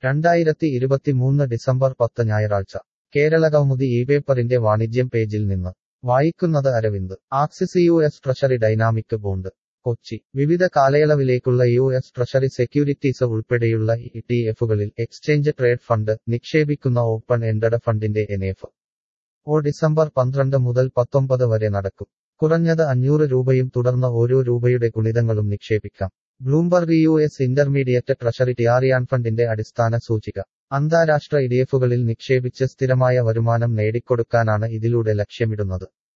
രണ്ടായിരത്തി ഇരുപത്തിമൂന്ന് ഡിസംബർ പത്ത് ഞായറാഴ്ച കേരളകൗമുദി ഈ പേപ്പറിന്റെ വാണിജ്യം പേജിൽ നിന്ന് വായിക്കുന്നത് Aravind Axis U S treasury dynamic bond Kochi വിവിധ കാലയളവിലേക്കുള്ള യു എസ് ട്രഷറി സെക്യൂരിറ്റീസ് ഉൾപ്പെടെയുള്ള ഇ ടി എഫുകളിൽ എക്സ്ചേഞ്ച് ട്രേഡ് ഫണ്ട് നിക്ഷേപിക്കുന്ന ഓപ്പൺ എൻഡഡ് ഫണ്ടിന്റെ എൻഎഫ് ഓ ഡിസംബർ പന്ത്രണ്ട് മുതൽ പത്തൊമ്പത് വരെ നടക്കും കുറഞ്ഞത് അഞ്ഞൂറ് രൂപയും തുടർന്ന് ഓരോ രൂപയുടെ ഗുണിതങ്ങളും നിക്ഷേപിക്കാം Bloomberg U S intermediate treasury ടിയാറിയാൻ ഫണ്ടിന്റെ അടിസ്ഥാന സൂചിക അന്താരാഷ്ട്ര ഇഡിഎഫുകളിൽ നിക്ഷേപിച്ച് സ്ഥിരമായ വരുമാനം നേടിക്കൊടുക്കാനാണ് ഇതിലൂടെ ലക്ഷ്യമിടുന്നത്